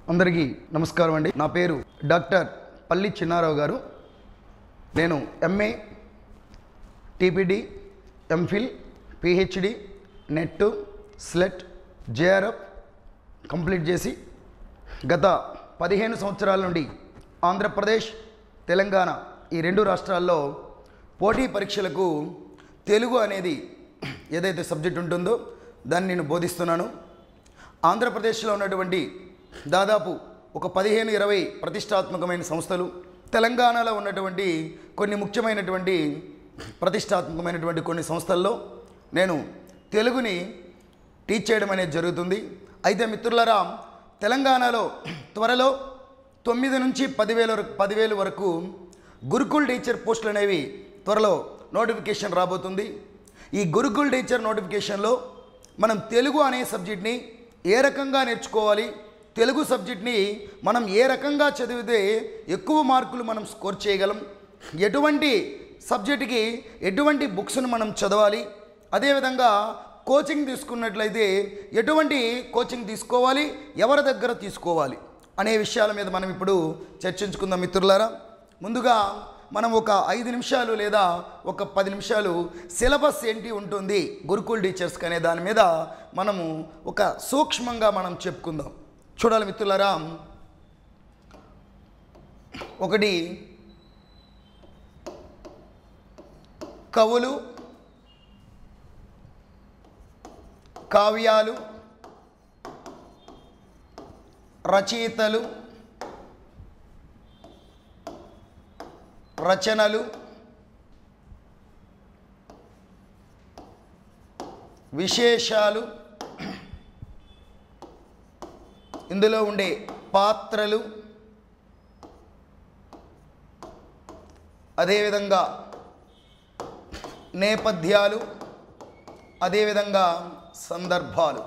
అందరికీ నమస్కారం అండి నా పేరు డాక్టర్ పల్లి చిన్నారావు గారు నేను MA TPD MPhil PhD NET SLET JRF complete చేసి గత పదిహేను సంవత్సరాల నుండి ఆంధ్రప్రదేశ్ తెలంగాణ ఈ రెండు రాష్ట్రాల్లో పోటీ పరీక్షలకు తెలుగు అనేది ఏదైతే సబ్జెక్ట్ ఉంటుందో దాన్ని నేను బోధిస్తున్నాను ఆంధ్రప్రదేశ్లో ఉన్నటువంటి దాదాపు ఒక పదిహేను ఇరవై ప్రతిష్టాత్మకమైన సంస్థలు తెలంగాణలో ఉన్నటువంటి కొన్ని ముఖ్యమైనటువంటి ప్రతిష్టాత్మకమైనటువంటి కొన్ని సంస్థల్లో నేను తెలుగుని టీచ్ చేయడం అనేది జరుగుతుంది అయితే మిత్రులరా తెలంగాణలో త్వరలో తొమ్మిది నుంచి పదివేల వరకు పదివేలు వరకు గురుకుల్ టీచర్ పోస్టులు అనేవి త్వరలో నోటిఫికేషన్ రాబోతుంది ఈ గురుకుల్ టీచర్ నోటిఫికేషన్లో మనం తెలుగు అనే సబ్జెక్ట్ని ఏ రకంగా నేర్చుకోవాలి తెలుగు సబ్జెక్ట్ని మనం ఏ రకంగా చదివితే ఎక్కువ మార్కులు మనం స్కోర్ చేయగలం ఎటువంటి సబ్జెక్ట్కి ఎటువంటి బుక్స్ను మనం చదవాలి అదేవిధంగా కోచింగ్ తీసుకున్నట్లయితే ఎటువంటి కోచింగ్ తీసుకోవాలి ఎవరి దగ్గర తీసుకోవాలి అనే విషయాల మీద మనం ఇప్పుడు చర్చించుకుందాం మిత్రులారా ముందుగా మనం ఒక ఐదు నిమిషాలు లేదా ఒక పది నిమిషాలు సిలబస్ ఏంటి ఉంటుంది గురుకుల్ టీచర్స్కి అనే దాని మీద మనము ఒక సూక్ష్మంగా మనం చెప్పుకుందాం చూడాలి మిత్రులారా ఒకటి కవులు కావ్యాలు రచయితలు రచనలు విశేషాలు ఇందులో ఉండే పాత్రలు అదేవిధంగా నేపథ్యాలు అదేవిధంగా సందర్భాలు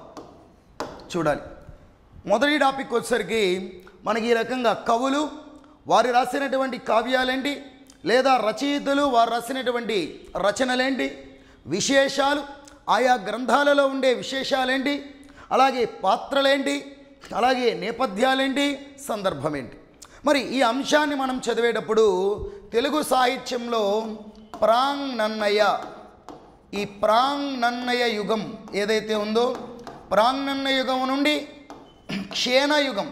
చూడాలి మొదటి టాపిక్ వచ్చేసరికి మనకి ఈ రకంగా కవులు వారు రాసినటువంటి కావ్యాలేంటి లేదా రచయితలు వారు రాసినటువంటి రచనలేంటి విశేషాలు ఆయా గ్రంథాలలో ఉండే విశేషాలేంటి అలాగే పాత్రలేంటి అలాగే నేపథ్యాలేంటి సందర్భం ఏంటి మరి ఈ అంశాన్ని మనం చదివేటప్పుడు తెలుగు సాహిత్యంలో ప్రాంగ్ నన్నయ్య ఈ ప్రాంగ్ నన్నయ యుగం ఏదైతే ఉందో ప్రాంగ్ నన్నయ యుగం నుండి క్షేణయుగం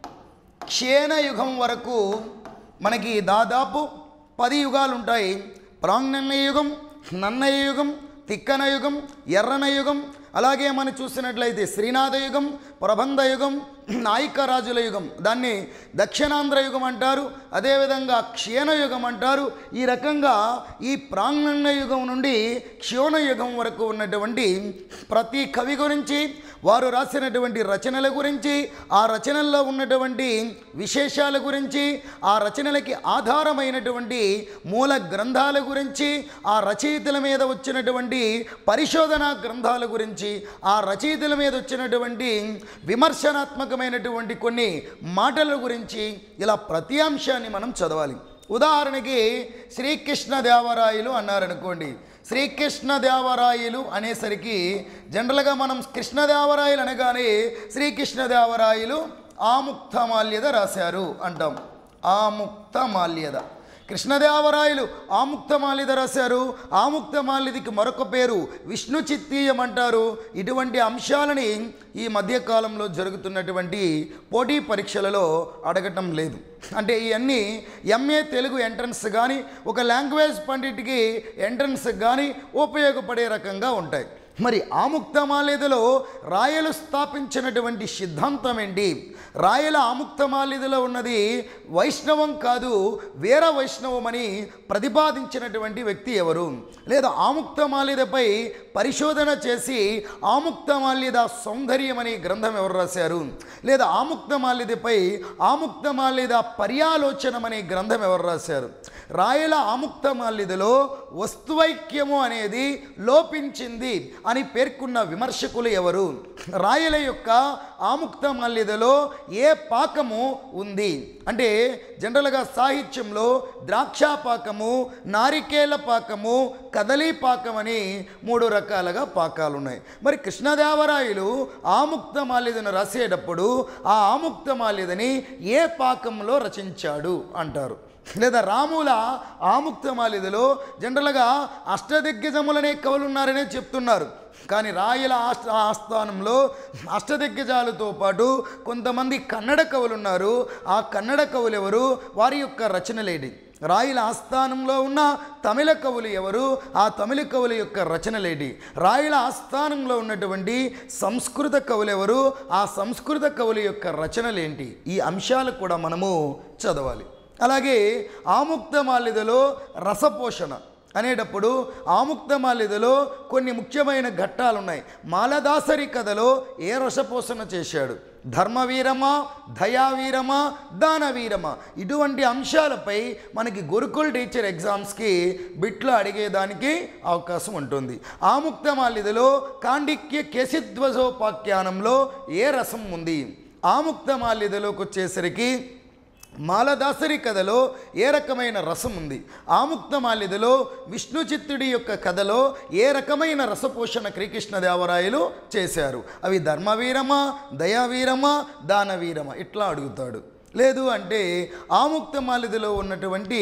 క్షేణయుగం వరకు మనకి దాదాపు పది యుగాలు ఉంటాయి ప్రాంగ్ నన్నయ యుగం నన్నయ యుగం తిక్కన యుగం ఎర్రన యుగం అలాగే మనం చూసినట్లయితే శ్రీనాథ యుగం ప్రబంధ యుగం నాయికరాజుల యుగం దాన్ని దక్షిణాంధ్ర యుగం అంటారు అదేవిధంగా క్షీణ యుగం అంటారు ఈ రకంగా ఈ ప్రాంగణ యుగం నుండి క్షీణ యుగం వరకు ఉన్నటువంటి ప్రతి కవి గురించి వారు రాసినటువంటి రచనల గురించి ఆ రచనల్లో ఉన్నటువంటి విశేషాల గురించి ఆ రచనలకి ఆధారమైనటువంటి మూల గ్రంథాల గురించి ఆ రచయితల మీద వచ్చినటువంటి పరిశోధనా గ్రంథాల గురించి ఆ రచయితల మీద వచ్చినటువంటి విమర్శనాత్మకమైనటువంటి కొన్ని మాటల గురించి ఇలా ప్రతి అంశాన్ని మనం చదవాలి ఉదాహరణకి శ్రీకృష్ణదేవరాయలు అన్నారనుకోండి శ్రీకృష్ణదేవరాయలు అనేసరికి జనరల్గా మనం కృష్ణదేవరాయలు అనగానే శ్రీకృష్ణదేవరాయలు ఆముక్తమాల్యద రాశారు అంటాం ఆముక్తమాల్యద కృష్ణదేవరాయలు ఆముక్తమాల్యద రాశారు ఆముక్తమాల్యదికి మరొక పేరు విష్ణు చిత్తీయం అంటారు ఇటువంటి అంశాలని ఈ మధ్యకాలంలో జరుగుతున్నటువంటి పోటీ పరీక్షలలో అడగటం లేదు అంటే ఇవన్నీ ఎంఏ తెలుగు ఎంట్రన్స్ కానీ ఒక లాంగ్వేజ్ పండిట్కి ఎంట్రన్స్ కానీ ఉపయోగపడే రకంగా ఉంటాయి మరి ఆముక్తమాల్యదలో రాయలు స్థాపించినటువంటి సిద్ధాంతం ఏంటి రాయల ఆముక్తమాల్యదలో ఉన్నది వైష్ణవం కాదు వీర వైష్ణవం అని ప్రతిపాదించినటువంటి వ్యక్తి ఎవరు లేదా ఆముక్తమాల్యదపై పరిశోధన చేసి ఆముక్తమాల్యద సౌందర్యం అనే గ్రంథం ఎవరు రాశారు లేదా ఆముక్తమాల్యదపై ఆముక్తమాల్యద పర్యాలోచనం అనే గ్రంథం ఎవరు రాశారు రాయల ఆముక్తమాల్యదలో వస్తువైక్యము అనేది లోపించింది అని పేర్కొన్న విమర్శకులు ఎవరు రాయల యొక్క ఆముక్తమాల్యదలో ఏ పాకము ఉంది అంటే జనరల్గా సాహిత్యంలో ద్రాక్ష పాకము నారికేల పాకము కదలీ పాకం అని మూడు రకాలుగా పాకాలు ఉన్నాయి మరి కృష్ణదేవరాయలు ఆముక్త మాల్యదను రాసేటప్పుడు ఆ ఆముక్త మాల్యదని ఏ పాకంలో రచించాడు అంటారు లేదా రాముల ఆముక్తమాలిదలో జనరల్గా అష్టదిగ్గజములనే కవులు ఉన్నారనే చెప్తున్నారు కానీ రాయల ఆస్థ ఆస్థానంలో అష్టదిగ్గజాలతో పాటు కొంతమంది కన్నడ కవులు ఉన్నారు ఆ కన్నడ కవులు ఎవరు వారి యొక్క రచనలేడి రాయల ఆస్థానంలో ఉన్న తమిళ కవులు ఎవరు ఆ తమిళ కవుల యొక్క రచనలేడి రాయల ఆస్థానంలో ఉన్నటువంటి సంస్కృత కవులు ఎవరు ఆ సంస్కృత కవుల యొక్క రచనలేంటి ఈ అంశాలు కూడా మనము చదవాలి అలాగే ఆముక్తమాల్యదలో రసపోషణ అనేటప్పుడు ఆముక్తమాల్యదలో కొన్ని ముఖ్యమైన ఘట్టాలు ఉన్నాయి మాలదాసరి కథలో ఏ రసపోషణ చేశాడు ధర్మవీరమా దయావీరమా దానవీరమా ఇటువంటి అంశాలపై మనకి గురుకుల్ టీచర్ ఎగ్జామ్స్కి బిట్లు అడిగేదానికి అవకాశం ఉంటుంది ఆముక్తమాల్యదలో కాండిక్య కేసిధ్వజోపాఖ్యానంలో ఏ రసం ఉంది ఆముక్తమాల్యదలోకి వచ్చేసరికి మాలదాసరి కథలో ఏ రకమైన రసం ఉంది ఆముక్తమాల్యదలో విష్ణు చిత్తుడి యొక్క కథలో ఏ రకమైన రసపోషణ శ్రీకృష్ణదేవరాయలు చేశారు అవి ధర్మవీరమా దయావీరమా దానవీరమా ఇట్లా అడుగుతాడు లేదు అంటే ఆముక్తమాల్యదలో ఉన్నటువంటి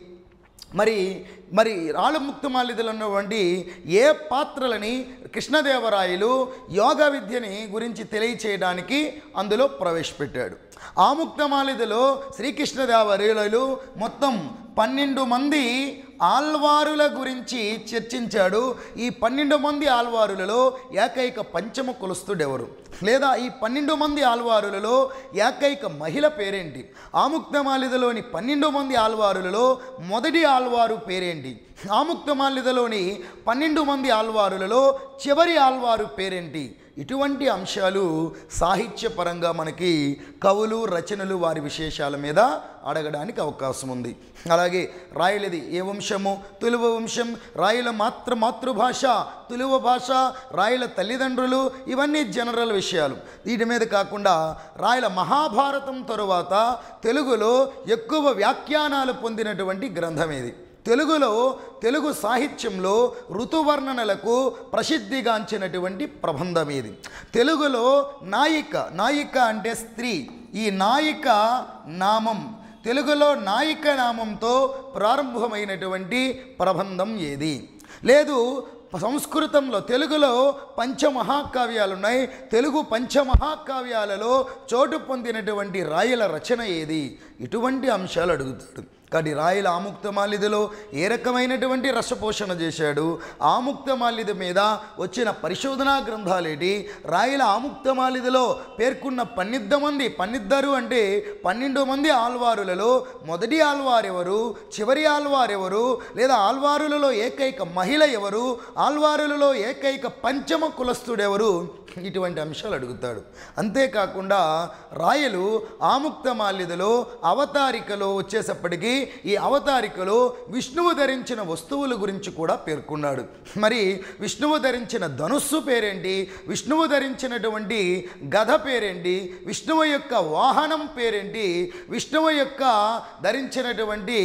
మరి మరి రాళ్ళముక్తమాలిదలు ఉన్నటువంటి ఏ పాత్రలని కృష్ణదేవరాయలు యోగ విద్యని గురించి తెలియచేయడానికి అందులో ప్రవేశపెట్టాడు ఆముక్తమాలిదలో శ్రీకృష్ణదేవరాయలు మొత్తం పన్నెండు మంది ఆల్వారుల గురించి చర్చించాడు ఈ పన్నెండు మంది ఆల్వారులలో ఏకైక పంచమ కులస్తుడెవరు లేదా ఈ పన్నెండు మంది ఆల్వారులలో ఏకైక మహిళ పేరేంటి ఆముక్తమాలిదలోని పన్నెండు మంది ఆల్వారులలో మొదటి ఆల్వారు పేరేంటి ఆముక్తమాలిదలోని పన్నెండు మంది ఆల్వారులలో చివరి ఆల్వారు పేరేంటి ఇటువంటి అంశాలు సాహిత్యపరంగా మనకి కవులు రచనలు వారి విశేషాల మీద అడగడానికి అవకాశం ఉంది అలాగే రాయలది ఏ వంశము తులువ వంశం రాయల మాతృ మాతృభాష తులువ భాష రాయల తల్లిదండ్రులు ఇవన్నీ జనరల్ విషయాలు వీటి మీద కాకుండా రాయల మహాభారతం తరువాత తెలుగులో ఎక్కువ వ్యాఖ్యానాలు పొందినటువంటి గ్రంథం ఇది తెలుగులో తెలుగు సాహిత్యంలో ఋతువర్ణనలకు ప్రసిద్ధిగాంచినటువంటి ప్రబంధం ఇది తెలుగులో నాయిక నాయిక అంటే స్త్రీ ఈ నాయిక నామం తెలుగులో నాయిక నామంతో ప్రారంభమైనటువంటి ప్రబంధం ఏది లేదు సంస్కృతంలో తెలుగులో పంచమహాకావ్యాలు ఉన్నాయి తెలుగు పంచమహాకావ్యాలలో చోటు పొందినటువంటి రాయల రచన ఏది ఇటువంటి అంశాలు అడుగుతాడు కాబట్టి రాయల ఆముక్తమాలిదలో ఏ రకమైనటువంటి రసపోషణ చేశాడు ఆముక్తమాలిద మీద వచ్చిన పరిశోధనా గ్రంథాలేటి రాయల ఆముక్తమాలిదలో పేర్కొన్న పన్నెద్దు మంది పన్నెద్దరు అంటే పన్నెండు మంది ఆల్వారులలో మొదటి ఆల్వారు ఎవరు చివరి ఆల్వారు ఎవరు లేదా ఆల్వారులలో ఏకైక మహిళ ఎవరు ఆల్వారులలో ఏకైక పంచమ కులస్తుడెవరు ఇటువంటి అంశాలు అడుగుతాడు అంతేకాకుండా రాయలు ఆముక్తమాల్యదలో అవతారికలో వచ్చేసప్పటికీ ఈ అవతారికలో విష్ణువు ధరించిన వస్తువుల గురించి కూడా పేర్కొన్నాడు మరి విష్ణువు ధరించిన ధనుస్సు పేరేంటి విష్ణువు ధరించినటువంటి గధ పేరేంటి విష్ణువు యొక్క వాహనం పేరేంటి విష్ణువు యొక్క ధరించినటువంటి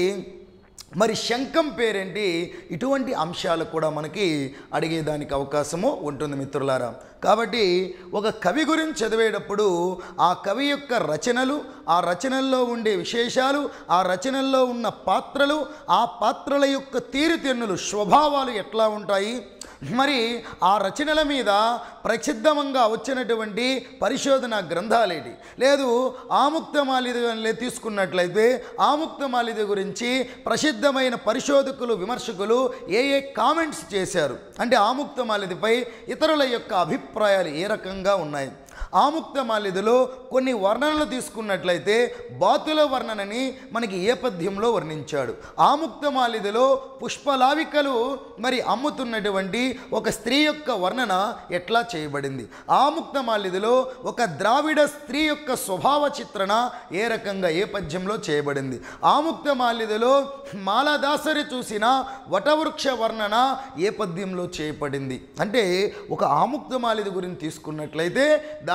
మరి శంఖం పేరేంటి ఇటువంటి అంశాలు కూడా మనకి అడిగేదానికి అవకాశము ఉంటుంది మిత్రులారా కాబట్టి ఒక కవి గురించి చదివేటప్పుడు ఆ కవి యొక్క రచనలు ఆ రచనల్లో ఉండే విశేషాలు ఆ రచనల్లో ఉన్న పాత్రలు ఆ పాత్రల యొక్క తీరుతెన్నులు స్వభావాలు ఎట్లా ఉంటాయి మరి ఆ రచనల మీద ప్రసిద్ధంగా వచ్చినటువంటి పరిశోధన గ్రంథాలేటి లేదు ఆముక్తమాలిద తీసుకున్నట్లయితే ఆముక్తమాలిద గురించి ప్రసిద్ధమైన పరిశోధకులు విమర్శకులు ఏ ఏ కామెంట్స్ చేశారు అంటే ఆముక్తమాలిదిపై ఇతరుల యొక్క అభిప్రాయాలు ఏ రకంగా ఉన్నాయి ఆముక్తమాలిదిలో కొన్ని వర్ణనలు తీసుకున్నట్లయితే బాతుల వర్ణనని మనకి ఏ పద్యంలో వర్ణించాడు ఆముక్తమాలిదిలో పుష్పలావికలు మరి అమ్ముతున్నటువంటి ఒక స్త్రీ యొక్క వర్ణన ఎట్లా చేయబడింది ఆముక్తమాలిదిలో ఒక ద్రావిడ స్త్రీ యొక్క స్వభావ చిత్రణ ఏ రకంగా ఏ పద్యంలో చేయబడింది ఆముక్తమాలిదిలో మాలదాసరి చూసిన వటవృక్ష వర్ణన ఏ పద్యంలో చేయబడింది అంటే ఒక ఆముక్తమాలిది గురించి తీసుకున్నట్లయితే దా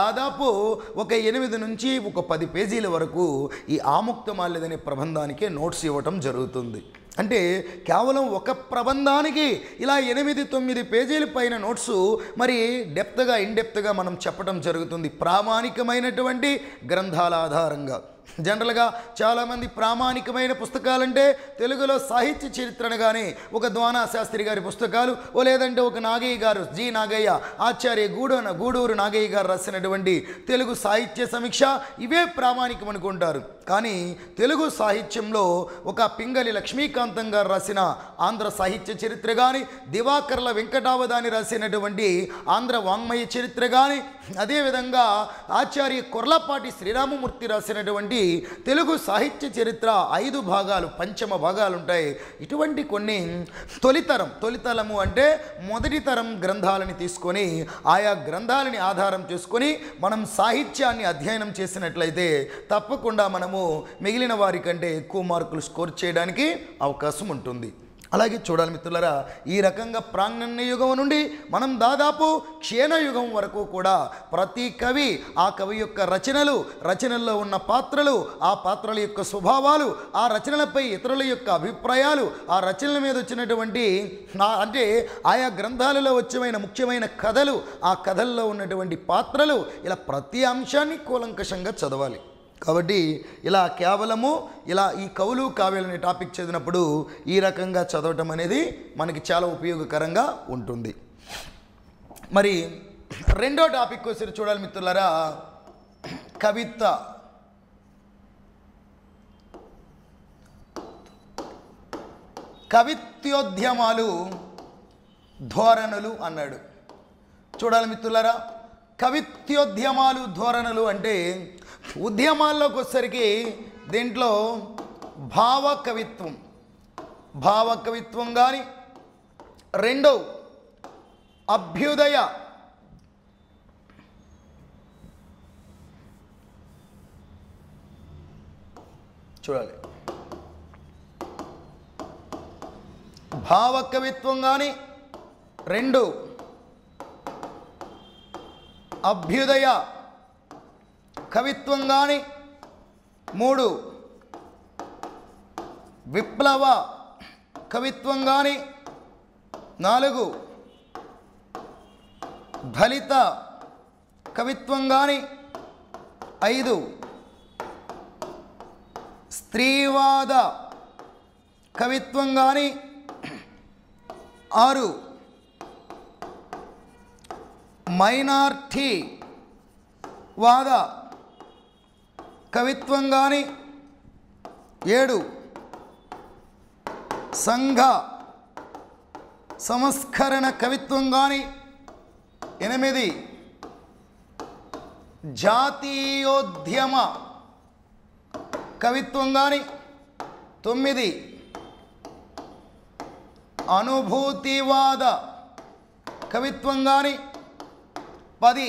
దాదాపు ఒక ఎనిమిది నుంచి ఒక పది పేజీల వరకు ఈ ఆముక్తమాల్యదనే ప్రబంధానికే నోట్స్ ఇవ్వటం జరుగుతుంది అంటే కేవలం ఒక ప్రబంధానికి ఇలా ఎనిమిది తొమ్మిది పేజీల పైన నోట్స్ మరి డెప్త్గా ఇన్డెప్త్గా మనం చెప్పడం జరుగుతుంది ప్రామాణికమైనటువంటి గ్రంథాల ఆధారంగా జనరల్గా చాలామంది ప్రామాణికమైన పుస్తకాలంటే తెలుగులో సాహిత్య చరిత్రను కానీ ఒక ద్వానా శాస్త్రి గారి పుస్తకాలు ఓ లేదంటే ఒక నాగయ్య గారు జి నాగయ్య ఆచార్య గూడూరు గూడూరు నాగయ్య గారు రాసినటువంటి తెలుగు సాహిత్య సమీక్ష ఇవే ప్రామాణికం అనుకుంటారు కానీ తెలుగు సాహిత్యంలో ఒక పింగళి లక్ష్మీకాంతం గారు రాసిన ఆంధ్ర సాహిత్య చరిత్ర కానీ దివాకర్ల వెంకటావదాని రాసినటువంటి ఆంధ్ర వాంగ్మయ చరిత్ర కానీ అదేవిధంగా ఆచార్య కొర్లపాటి శ్రీరామమూర్తి రాసినటువంటి తెలుగు సాహిత్య చరిత్ర ఐదు భాగాలు పంచమ భాగాలు ఉంటాయి ఇటువంటి కొన్ని తొలితరం తొలితరము అంటే మొదటి తరం గ్రంథాలని తీసుకొని ఆయా గ్రంథాలని ఆధారం చేసుకొని మనం సాహిత్యాన్ని అధ్యయనం చేసినట్లయితే తప్పకుండా మనము మిగిలిన వారి కంటే ఎక్కువ మార్కులు స్కోర్ చేయడానికి అవకాశం ఉంటుంది అలాగే చూడాలి మిత్రులరా ఈ రకంగా ప్రాంగణ్య యుగం నుండి మనం దాదాపు క్షీణయుగం వరకు కూడా ప్రతి కవి ఆ కవి యొక్క రచనలు రచనల్లో ఉన్న పాత్రలు ఆ పాత్రల యొక్క స్వభావాలు ఆ రచనలపై ఇతరుల యొక్క అభిప్రాయాలు ఆ రచనల మీద వచ్చినటువంటి ఆ- అంటే ఆయా గ్రంథాలలో వచ్చమైన ముఖ్యమైన కథలు ఆ కథల్లో ఉన్నటువంటి పాత్రలు ఇలా ప్రతి అంశాన్ని కూలంకషంగా చదవాలి కాబట్టి ఇలా కేవలము ఇలా ఈ కవులు కావ్యాలు అనే టాపిక్ చదివినప్పుడు ఈ రకంగా చదవటం అనేది మనకి చాలా ఉపయోగకరంగా ఉంటుంది మరి రెండో టాపిక్ వచ్చి చూడాలి మిత్రులారా కవిత కవిత్యోద్యమాలు ధోరణులు అన్నాడు చూడాలి మిత్రులారా కవిత్యోద్యమాలు ధోరణులు అంటే ఉద్యమాల్లోకి వచ్చేసరికి దీంట్లో భావ కవిత్వం భావ కవిత్వం కానీ రెండో అభ్యుదయ చూడాలి భావ కవిత్వం కానీ రెండు అభ్యుదయ కవిత్వం కానీ మూడు విప్లవ కవిత్వం కానీ నాలుగు దళిత కవిత్వం కానీ ఐదు స్త్రీవాద కవిత్వం కానీ ఆరు మైనార్టీ వాద కవిత్వం కానీ ఏడు సంఘ సంస్కరణ కవిత్వం కానీ ఎనిమిది జాతీయోద్యమ కవిత్వం కానీ తొమ్మిది అనుభూతివాద కవిత్వం కానీ పది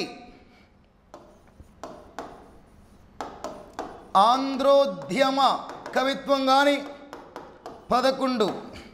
ఆంధ్రోద్యమ కవిత్వం కానీ పదకొండు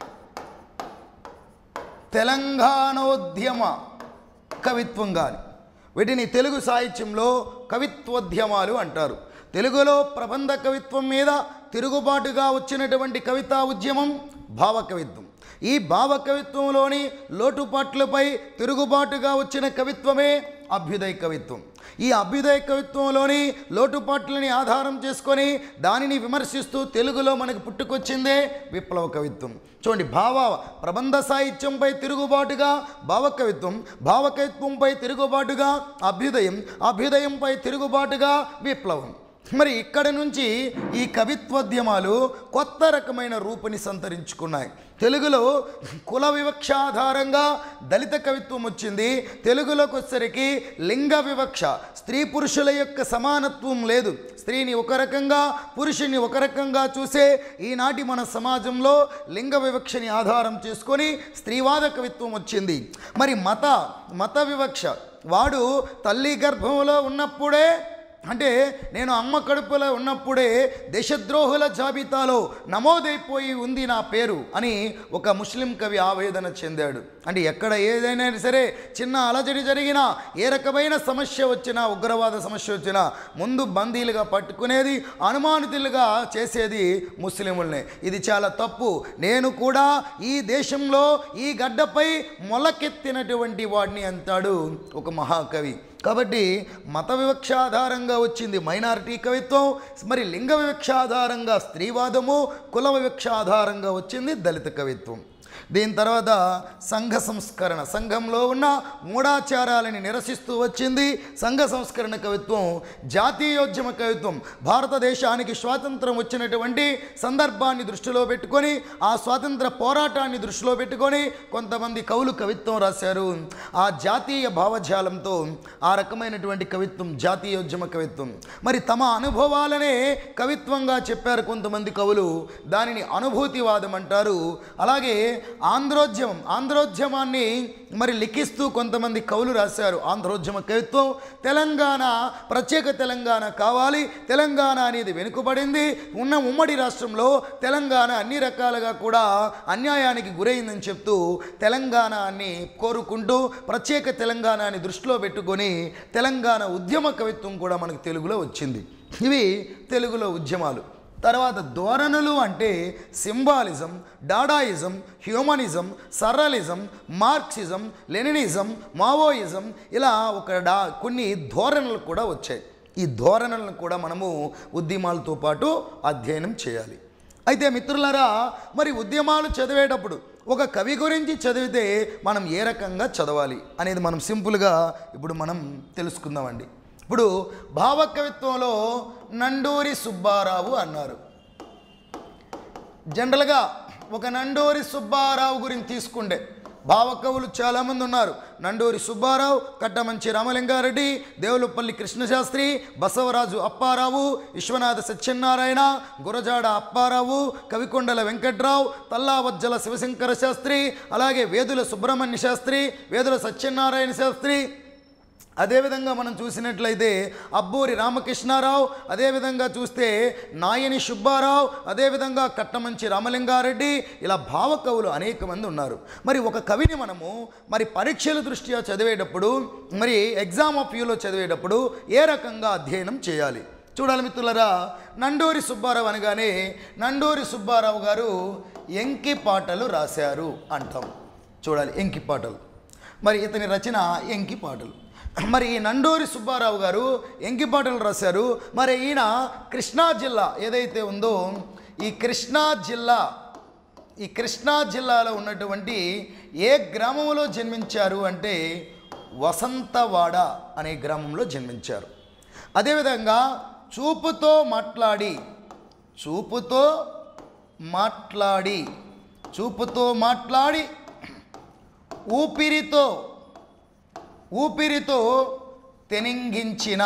తెలంగాణోద్యమ కవిత్వం కానీ వీటిని తెలుగు సాహిత్యంలో కవిత్వోద్యమాలు అంటారు తెలుగులో ప్రబంధ కవిత్వం మీద తిరుగుబాటుగా వచ్చినటువంటి కవితా ఉద్యమం భావ కవిత్వం ఈ భావ కవిత్వంలోని లోటుపాట్లపై తిరుగుబాటుగా వచ్చిన కవిత్వమే అభ్యుదయ కవిత్వం ఈ అభ్యుదయ కవిత్వంలోని లోటుపాట్లని ఆధారం చేసుకొని దానిని విమర్శిస్తూ తెలుగులో మనకు పుట్టుకొచ్చిందే విప్లవ కవిత్వం చూడండి భావ ప్రబంధ సాహిత్యంపై తిరుగుబాటుగా భావకవిత్వం భావకవిత్వంపై తిరుగుబాటుగా అభ్యుదయం అభ్యుదయంపై తిరుగుబాటుగా విప్లవం మరి ఇక్కడ నుంచి ఈ కవిత్వోద్యమాలు కొత్త రకమైన రూపుని సంతరించుకున్నాయి తెలుగులో కుల వివక్ష ఆధారంగా దళిత కవిత్వం వచ్చింది తెలుగులోకి వచ్చేసరికి లింగ వివక్ష స్త్రీ పురుషుల యొక్క సమానత్వం లేదు స్త్రీని ఒక రకంగా పురుషుని ఒక రకంగా చూసే ఈనాటి మన సమాజంలో లింగ వివక్షని ఆధారం చేసుకొని స్త్రీవాద కవిత్వం వచ్చింది మరి మత మత వివక్ష వాడు తల్లి గర్భంలో ఉన్నప్పుడే అంటే నేను అమ్మ కడుపులో ఉన్నప్పుడే దేశద్రోహుల జాబితాలో నమోదైపోయి ఉంది నా పేరు అని ఒక ముస్లిం కవి ఆవేదన చెందాడు అంటే ఎక్కడ ఏదైనా సరే చిన్న అలజడి జరిగినా ఏ రకమైన సమస్య వచ్చినా ఉగ్రవాద సమస్య వచ్చినా ముందు బందీలుగా పట్టుకునేది అనుమానితులుగా చేసేది ముస్లిముల్ని ఇది చాలా తప్పు నేను కూడా ఈ దేశంలో ఈ గడ్డపై మొలకెత్తినటువంటి వాడిని అంటాడు ఒక మహాకవి కాబట్టి మత వివక్ష ఆధారంగా వచ్చింది మైనారిటీ కవిత్వం మరి లింగ వివక్ష ఆధారంగా స్త్రీవాదము కుల వివక్ష ఆధారంగా వచ్చింది దళిత కవిత్వం దీని తర్వాత సంఘ సంస్కరణ సంఘంలో ఉన్న మూఢాచారాలని నిరసిస్తూ వచ్చింది సంఘ సంస్కరణ కవిత్వం జాతీయోద్యమ కవిత్వం భారతదేశానికి స్వాతంత్రం వచ్చినటువంటి సందర్భాన్ని దృష్టిలో పెట్టుకొని ఆ స్వాతంత్ర పోరాటాన్ని దృష్టిలో పెట్టుకొని కొంతమంది కవులు కవిత్వం రాశారు ఆ జాతీయ భావజాలంతో ఆ రకమైనటువంటి కవిత్వం జాతీయోద్యమ కవిత్వం మరి తమ అనుభవాలనే కవిత్వంగా చెప్పారు కొంతమంది కవులు దానిని అనుభూతివాదం అంటారు అలాగే ఆంధ్రోద్యమం ఆంధ్రోద్యమాన్ని మరి లిఖిస్తూ కొంతమంది కవులు రాశారు ఆంధ్రోద్యమ కవిత్వం తెలంగాణ ప్రత్యేక తెలంగాణ కావాలి తెలంగాణ అనేది వెనుకబడింది ఉన్న ఉమ్మడి రాష్ట్రంలో తెలంగాణ అన్ని రకాలుగా కూడా అన్యాయానికి గురైందని చెప్తూ తెలంగాణని కోరుకుంటూ ప్రత్యేక తెలంగాణని దృష్టిలో పెట్టుకొని తెలంగాణ ఉద్యమ కవిత్వం కూడా మనకు తెలుగులో వచ్చింది ఇవి తెలుగులో ఉద్యమాలు తర్వాత ధోరణులు అంటే symbolism dadaism humanism surrealism marxism leninism maoism ఇలా ఒక డా కొన్ని ధోరణులు కూడా వచ్చాయి ఈ ధోరణులను కూడా మనము ఉద్యమాలతో పాటు అధ్యయనం చేయాలి అయితే మిత్రులారా మరి ఉద్యమాలు చదివేటప్పుడు ఒక కవి గురించి చదివితే మనం ఏ రకంగా చదవాలి అనేది మనం సింపుల్గా ఇప్పుడు మనం తెలుసుకుందామండి ఇప్పుడు భావకవిత్వంలో నండూరి సుబ్బారావు అన్నారు జనరల్గా ఒక నండూరి సుబ్బారావు గురించి తీసుకుంటే భావకవులు చాలామంది ఉన్నారు నండూరి సుబ్బారావు కట్టమంచి రామలింగారెడ్డి దేవులపల్లి కృష్ణశాస్త్రి బసవరాజు అప్పారావు విశ్వనాథ సత్యనారాయణ గురజాడ అప్పారావు కవికొండల వెంకట్రావు తల్లావజ్జల శివశంకర శాస్త్రి అలాగే వేదుల సుబ్రహ్మణ్య శాస్త్రి వేదుల సత్యనారాయణ శాస్త్రి అదేవిధంగా మనం చూసినట్లయితే అబ్బూరి రామకృష్ణారావు అదేవిధంగా చూస్తే నాయని సుబ్బారావు అదేవిధంగా కట్టమంచి రామలింగారెడ్డి ఇలా భావకవులు అనేక మంది ఉన్నారు మరి ఒక కవిని మనము మరి పరీక్షల దృష్ట్యా చదివేటప్పుడు మరి ఎగ్జామ్ ఆఫ్ వ్యూలో చదివేటప్పుడు ఏ రకంగా అధ్యయనం చేయాలి చూడాలి మిత్రులరా నండూరి సుబ్బారావు అనగానే నండూరి సుబ్బారావు గారు ఎంకి పాటలు రాశారు అంటాం చూడాలి ఎంకి పాటలు మరి ఇతని రచన ఎంకి పాటలు మరి ఈ నండూరి సుబ్బారావు గారు ఎంకి పాటలు రాశారు మరి ఈయన కృష్ణా జిల్లా ఏదైతే ఉందో ఈ కృష్ణా జిల్లా ఈ కృష్ణా జిల్లాలో ఉన్నటువంటి ఏ గ్రామంలో జన్మించారు అంటే వసంతవాడ అనే గ్రామంలో జన్మించారు అదేవిధంగా చూపుతో మాట్లాడి చూపుతో మాట్లాడి చూపుతో మాట్లాడి ఊపిరితో ఊపిరితో తెనింగించిన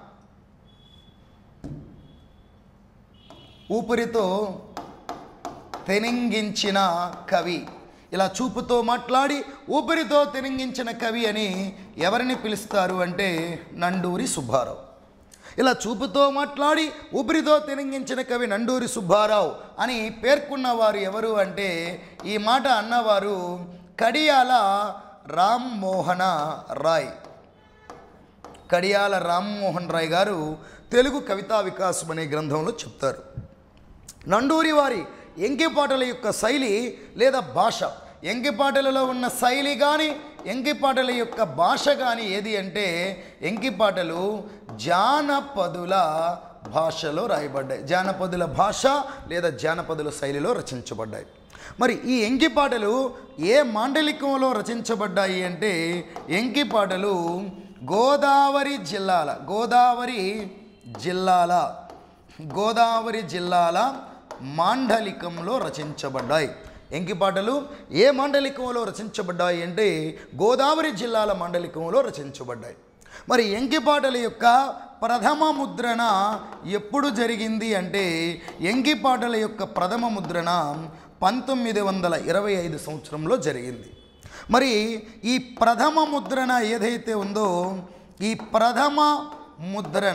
ఊపిరితో తెనింగించిన కవి ఇలా చూపుతో మాట్లాడి ఊపిరితో తెనింగించిన కవి అని ఎవరిని పిలుస్తారు అంటే నండూరి సుబ్బారావు ఇలా చూపుతో మాట్లాడి ఊపిరితో తెనింగించిన కవి నండూరి సుబ్బారావు అని పేర్కొన్నవారు ఎవరు అంటే ఈ మాట అన్నవారు కడియాల రామ్మోహన రాయ్ కడియాల రామ్మోహన్ రాయ్ గారు తెలుగు కవితా వికాసం అనే గ్రంథంలో చెప్తారు నండూరి వారి ఎంకిపాటల యొక్క శైలి లేదా భాష ఎంకిపాటలలో ఉన్న శైలి కానీ ఎంకిపాటల యొక్క భాష కానీ ఏది అంటే ఎంకిపాటలు జానపదుల భాషలో రాయబడ్డాయి జానపదుల భాష లేదా జానపదుల శైలిలో రచించబడ్డాయి మరి ఈ ఎంకిపాటలు ఏ మాండలికంలో రచించబడ్డాయి అంటే ఎంకిపాటలు గోదావరి జిల్లాల గోదావరి జిల్లాల గోదావరి జిల్లాల మాండలికంలో రచించబడ్డాయి ఎంకిపాటలు ఏ మాండలికంలో రచించబడ్డాయి అంటే గోదావరి జిల్లాల మాండలికంలో రచించబడ్డాయి మరి ఎంకిపాటల యొక్క ప్రథమ ముద్రణ ఎప్పుడు జరిగింది అంటే ఎంకిపాటల యొక్క ప్రథమ ముద్రణ పంతొమ్మిది వందల ఇరవై ఐదు సంవత్సరంలో జరిగింది మరి ఈ ప్రథమ ముద్రణ ఏదైతే ఉందో ఈ ప్రథమ ముద్రణ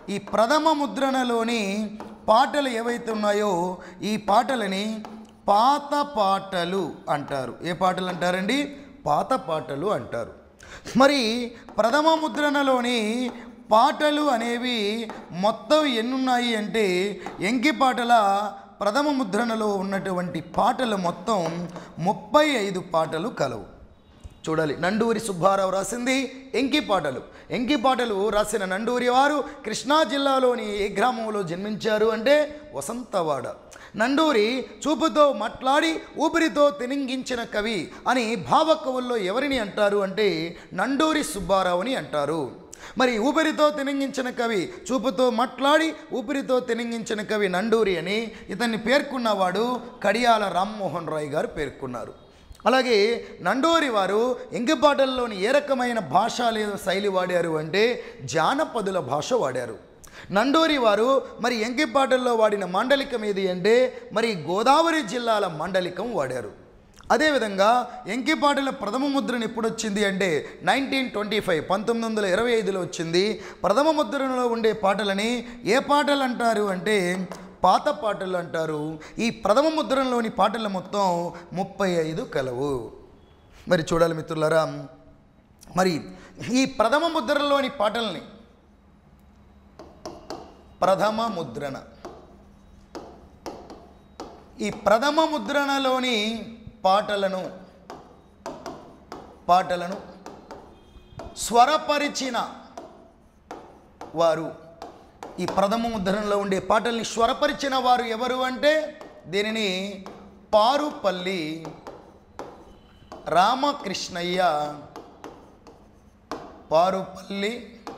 ఈ ప్రథమ ముద్రణలోని పాటలు ఏవైతే ఉన్నాయో ఈ పాటలని పాత పాటలు అంటారు ఏ పాటలు అంటారండి పాత పాటలు అంటారు మరి ప్రథమ ముద్రణలోని పాటలు అనేవి మొత్తం ఎన్నున్నాయి అంటే ఎంకి పాటల ప్రథమ ముద్రణలో ఉన్నటువంటి పాటలు మొత్తం ముప్పై ఐదు పాటలు కలవు చూడాలి నండూరి సుబ్బారావు రాసింది ఎంకి పాటలు ఎంకి పాటలు రాసిన నండూరి వారు కృష్ణా జిల్లాలోని ఏ గ్రామంలో జన్మించారు అంటే వసంతవాడ నండూరి చూపుతో మాట్లాడి ఊపిరితో తినింగించిన కవి అని భావకవుల్లో ఎవరిని అంటారు అంటే నండూరి సుబ్బారావుని అంటారు మరి ఊపిరితో తినింగించిన కవి చూపుతో మాట్లాడి ఊపిరితో తినింగించిన కవి నండూరి అని ఇతన్ని పేర్కొన్నవాడు కడియాల రామ్మోహన్ రాయ్ గారు పేర్కొన్నారు అలాగే నండూరి వారు ఎంగిపాటల్లోని ఏ రకమైన భాష లేదా శైలి వాడారు అంటే జానపదుల భాష వాడారు నండూరి వారు మరి ఎంగిపాటల్లో వాడిన మాండలికం ఏది అంటే మరి గోదావరి జిల్లాల మాండలికం వాడారు అదేవిధంగా ఎంకిపాటల ప్రథమ ముద్రణ ఎప్పుడు వచ్చింది అంటే నైన్టీన్ ట్వంటీ ఫైవ్ పంతొమ్మిది వందల ఇరవై ఐదులో వచ్చింది ప్రథమ ముద్రణలో ఉండే పాటలని ఏ పాటలు అంటారు అంటే పాత పాటలు అంటారు ఈ ప్రథమ ముద్రణలోని పాటల మొత్తం ముప్పై ఐదు కలవు మరి చూడాలి మిత్రులారా మరి ఈ ప్రథమ ముద్రలోని పాటల్ని ప్రథమ ముద్రణ ఈ ప్రథమ ముద్రణలోని పాటలను పాటలను స్వరపరిచిన వారు ఈ ప్రథమ ముద్రణలో ఉండే పాటల్ని స్వరపరిచిన వారు ఎవరు అంటే దీనిని పారుపల్లి రామకృష్ణయ్య పారుపల్లి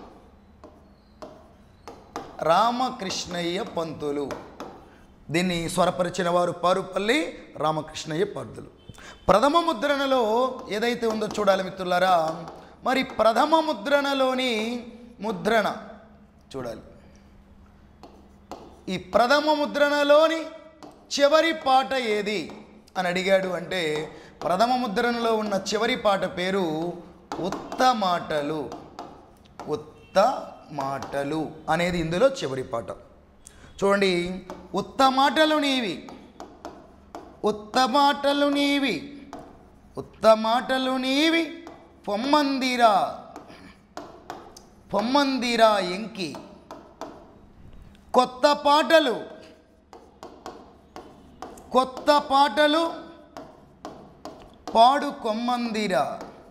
రామకృష్ణయ్య పంతులు దీన్ని స్వరపరిచిన వారు పారుపల్లి రామకృష్ణయ్య పంతులు ప్రథమ ముద్రణలో ఏదైతే ఉందో చూడాలి మిత్రులారా మరి ప్రథమ ముద్రణలోని ముద్రణ చూడాలి ఈ ప్రథమ ముద్రణలోని చివరి పాట ఏది అని అడిగాడు అంటే ప్రథమ ముద్రణలో ఉన్న చివరి పాట పేరు ఉత్తమాటలు ఉత్త మాటలు అనేది ఇందులో చివరి పాట చూడండి ఉత్త మాటలు నీవి ఉత్త మాటలు నీవి ఉత్త మాటలు నీవి పొమ్మందిరా పొమ్మందిరా ఎంకి కొత్త పాటలు కొత్త పాటలు పాడు కొమ్మందిరా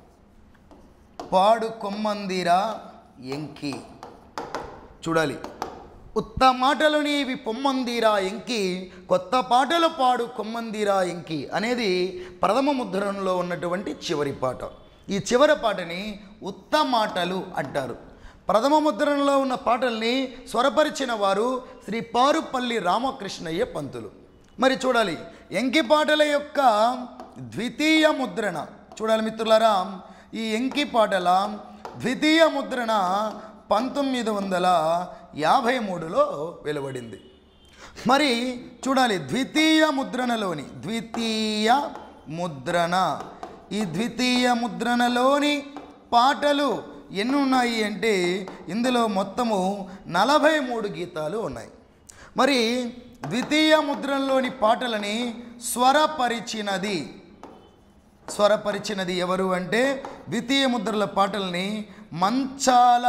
పాడు కొమ్మందిరా ఎంకి చూడాలి ఉత్త మాటలు నీవి పొమ్మందిరా ఎంకి కొత్త పాటలు పాడు కొమ్మందిరా ఎంకి అనేది ప్రథమ ముద్రణలో ఉన్నటువంటి చివరి పాట ఈ చివరి పాటని ఉత్త మాటలు అంటారు ప్రథమ ముద్రణలో ఉన్న పాటల్ని స్వరపరిచిన వారు శ్రీ పారుపల్లి రామకృష్ణయ్య పంతులు మరి చూడాలి ఎంకి పాటల యొక్క ద్వితీయ ముద్రణ చూడాలి మిత్రులారా ఈ ఎంకి పాటల ద్వితీయ ముద్రణ పంతొమ్మిది వందల యాభై మూడులో వెలువడింది మరి చూడాలి ద్వితీయ ముద్రణలోని ద్వితీయ ముద్రణ ఈ ద్వితీయ ముద్రణలోని పాటలు ఎన్ని ఉన్నాయి అంటే ఇందులో మొత్తము నలభై మూడు గీతాలు ఉన్నాయి మరి ద్వితీయ ముద్రణలోని పాటలని స్వరపరిచినది స్వరపరిచినది ఎవరు అంటే ద్వితీయ ముద్రల పాటల్ని మంచాల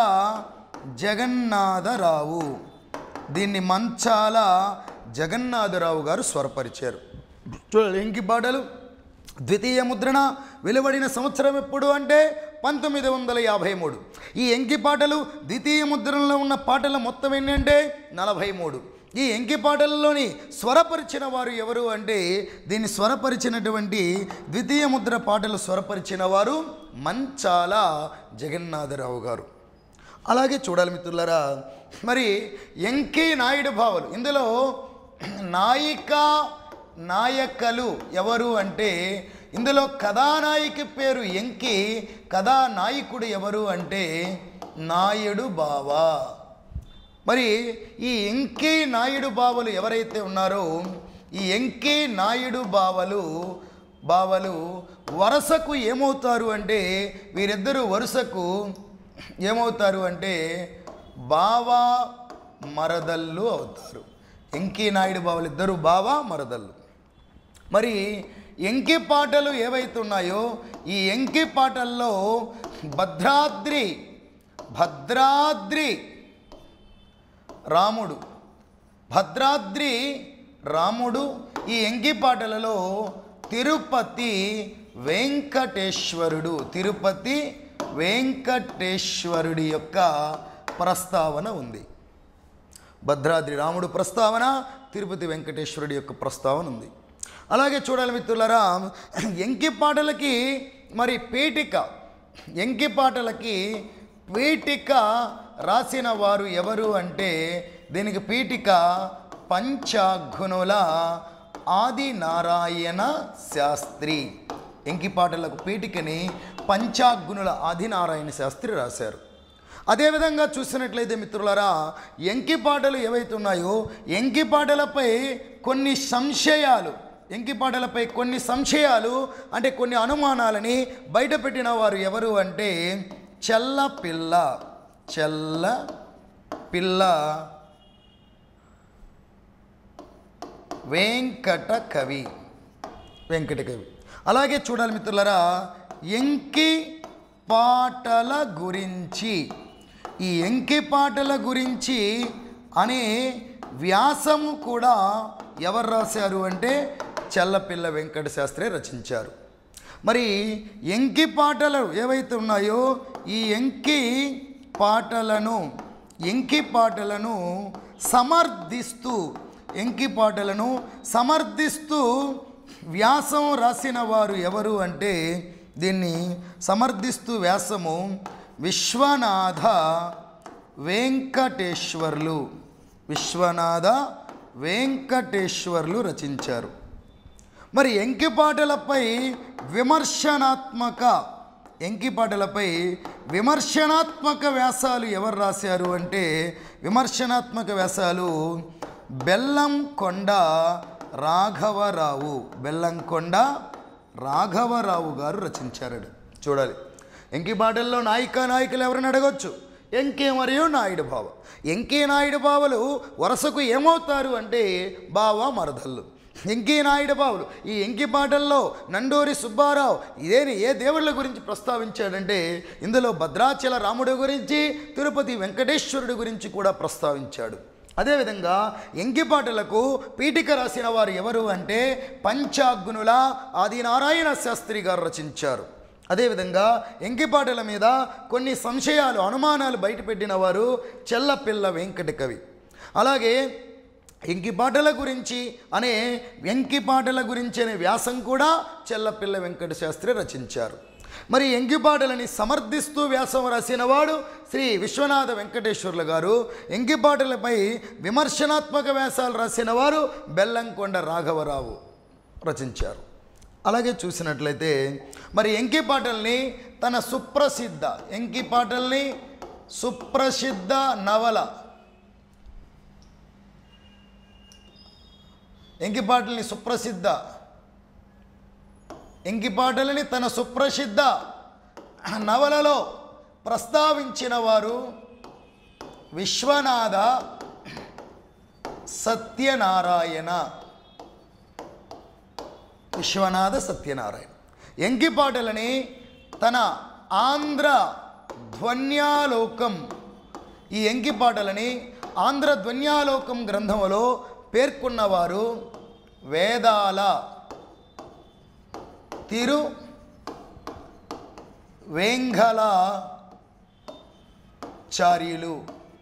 జగన్నాథరావు దీన్ని మంచాల జగన్నాథరావు గారు స్వరపరిచారు చూడాలి ఇంకి పాటలు ద్వితీయ ముద్రణ వెలువడిన సంవత్సరం ఎప్పుడు అంటే పంతొమ్మిది వందల యాభై మూడు ఈ ఎంకి పాటలు ద్వితీయ ముద్రణలో ఉన్న పాటల మొత్తం ఏంటంటే నలభై మూడు ఈ ఎంకి పాటలలోని స్వరపరిచిన వారు ఎవరు అంటే దీన్ని స్వరపరిచినటువంటి ద్వితీయ ముద్ర పాటలు స్వరపరిచిన వారు మంచాల జగన్నాథరావు గారు అలాగే చూడాలి మిత్రులారా మరి ఎంకి నాయుడు భావలు ఇందులో నాయిక నాయకలు ఎవరు అంటే ఇందులో కథానాయిక పేరు ఎంకి కథానాయకుడు ఎవరు అంటే నాయుడు బావా మరి ఈ ఎంకి నాయుడు బావలు ఎవరైతే ఉన్నారో ఈ ఎంకి నాయుడు బావలు బావలు వరసకు ఏమవుతారు అంటే వీరిద్దరూ వరుసకు ఏమవుతారు అంటే బావ మరదళ్ళు అవుతారు ఎంకి నాయుడు బావలు ఇద్దరు బావ మరదళ్ళు మరి ఎంకి పాటలు ఏవైతున్నాయో ఈ ఎంకి పాటల్లో భద్రాద్రి భద్రాద్రి రాముడు భద్రాద్రి రాముడు ఈ ఎంకి పాటలలో తిరుపతి వెంకటేశ్వరుడు తిరుపతి వెంకటేశ్వరుడి యొక్క ప్రస్తావన ఉంది భద్రాద్రి రాముడు ప్రస్తావన తిరుపతి వెంకటేశ్వరుడి యొక్క ప్రస్తావన ఉంది అలాగే చూడాలి మిత్రులరా ఎంకి పాటలకి మరి పీఠిక ఎంకి పాటలకి పీఠిక రాసిన వారు ఎవరు అంటే దీనికి పీఠిక పంచాఘ్నుల ఆది నారాయణ శాస్త్రి ఎంకి పాటలకు పీఠికని పంచాగ్నుల ఆదినారాయణ శాస్త్రి రాశారు అదేవిధంగా చూసినట్లయితే మిత్రులారా ఎంకి పాటలు ఏవైతే ఉన్నాయో ఎంకి పాటలపై కొన్ని సంశయాలు ఎంకి పాటలపై కొన్ని సంశయాలు అంటే కొన్ని అనుమానాలని బయటపెట్టిన వారు ఎవరు అంటే చెల్ల పిల్ల చెల్ల పిల్ల వెంకట కవి వెంకట కవి అలాగే చూడాలి మిత్రులరా ఎంకి పాటల గురించి ఈ ఎంకి పాటల గురించి అనే వ్యాసము కూడా ఎవరు రాశారు అంటే చెల్లపిల్ల వెంకట శాస్త్రి రచించారు మరి ఎంకి పాటలు ఏవైతే ఉన్నాయో ఈ ఎంకి పాటలను ఎంకి పాటలను సమర్థిస్తూ ఎంకి పాటలను సమర్థిస్తూ వ్యాసం రాసిన వారు ఎవరు అంటే దీన్ని సమర్థిస్తూ వ్యాసము విశ్వనాథ వెంకటేశ్వర్లు విశ్వనాథ వెంకటేశ్వర్లు రచించారు మరి ఎంకిపాటలపై విమర్శనాత్మక ఎంకిపాటలపై విమర్శనాత్మక వ్యాసాలు ఎవరు రాశారు అంటే విమర్శనాత్మక వ్యాసాలు బెల్లంకొండ రాఘవరావు బెల్లంకొండ రాఘవరావు గారు రచించారు చూడాలి ఎంకి పాటల్లో నాయిక నాయకులు ఎవరిని అడగొచ్చు ఎంకే మరియు నాయుడు బావ ఎంకే నాయుడు బావలు వరుసకు ఏమవుతారు అంటే బావ మరదళ్ళు ఎంకి నాయుడు బావులు ఈ ఎంకి పాటల్లో నండూరి సుబ్బారావు ఇదేని ఏ దేవుళ్ళ గురించి ప్రస్తావించాడంటే ఇందులో భద్రాచల రాముడి గురించి తిరుపతి వెంకటేశ్వరుడి గురించి కూడా ప్రస్తావించాడు అదేవిధంగా ఎంకిపాటలకు పీఠిక రాసిన వారు ఎవరు అంటే పంచాగ్నుల ఆదినారాయణ శాస్త్రి గారు రచించారు అదేవిధంగా ఎంకిపాటల మీద కొన్ని సంశయాలు అనుమానాలు బయటపెట్టిన వారు చెల్లపిల్ల వెంకట కవి అలాగే ఎంకిపాటల గురించి అనే ఎంకిపాటల గురించి అనే వ్యాసం కూడా చెల్లపిల్ల వెంకట శాస్త్రి రచించారు మరి ఎంగిపాటలని సమర్థిస్తూ వ్యాసం రాసినవాడు శ్రీ విశ్వనాథ వెంకటేశ్వర్లు గారు ఎంగిపాటలపై విమర్శనాత్మక వ్యాసాలు రాసిన వారు బెల్లంకొండ రాఘవరావు రచించారు అలాగే చూసినట్లయితే మరి ఎంకి పాటల్ని తన సుప్రసిద్ధ ఎంకి పాటల్ని సుప్రసిద్ధ నవల ఎంకి పాటల్ని సుప్రసిద్ధ ఎంకి పాటలని తన సుప్రసిద్ధ నవలలో ప్రస్తావించిన వారు విశ్వనాథ సత్యనారాయణ విశ్వనాథ సత్యనారాయణ ఎంకి పాటలని తన ఆంధ్ర ధ్వన్యాలోకం ఈ ఎంకి పాటలని ఆంధ్ర ధ్వన్యాలోకం గ్రంథములో పేర్కొన్నవారు వేదాల తిరు వేంగల చార్యులు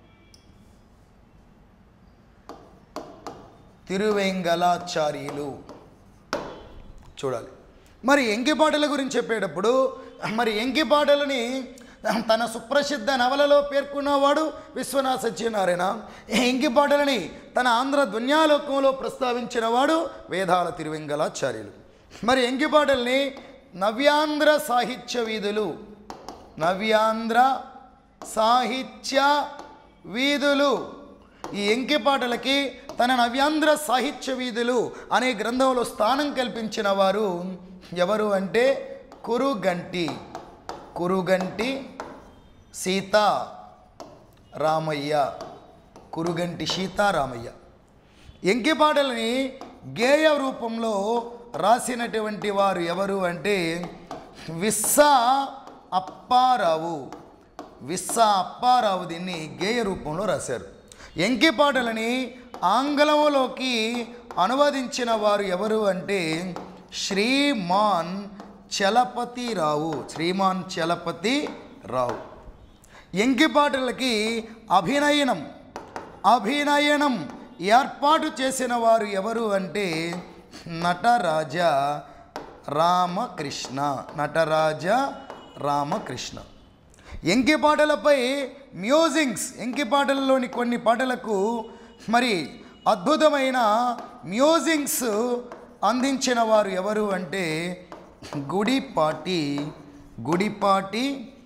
తిరువేంగలాచార్యులు చూడాలి మరి ఎంకిపాటల గురించి చెప్పేటప్పుడు మరి ఎంకిపాటలని తన సుప్రసిద్ధ నవలలో పేర్కొన్నవాడు విశ్వనాథ సత్యనారాయణ ఎంకిపాటలని తన ఆంధ్ర ధ్వన్యాలోకంలో ప్రస్తావించిన వాడు వేదాల తిరువెంగలాచార్యులు మరి ఎంకిపాటల్ని నవ్యాంధ్ర సాహిత్య వీధులు నవ్యాంధ్ర సాహిత్య వీధులు ఈ ఎంకి పాటలకి తన నవ్యాంధ్ర సాహిత్య వీధులు అనే గ్రంథంలో స్థానం కల్పించిన వారు ఎవరు అంటే కురుగంటి కురుగంటి సీత రామయ్య కురుగంటి సీతారామయ్య ఎంకి పాటలని గేయ రూపంలో రాసినటువంటి వారు ఎవరు అంటే విస్సా అప్పారావు విస్సా అప్పారావు దీన్ని గేయ రూపంలో రాశారు ఎంకి పాటలని ఆంగ్లంలోకి అనువదించిన వారు ఎవరు అంటే శ్రీమాన్ చలపతిరావు శ్రీమాన్ చలపతి రావు ఎంకి పాటలకి అభినయనం అభినయనం ఏర్పాటు చేసిన వారు ఎవరు అంటే నటరాజ రామకృష్ణ నటరాజ రామకృష్ణ ఎంకి పాటలపై మ్యూజింగ్స్ ఎంకి పాటలలోని కొన్ని పాటలకు మరి అద్భుతమైన మ్యూజింగ్స్ అందించిన వారు ఎవరు అంటే గుడిపాటి గుడిపాటి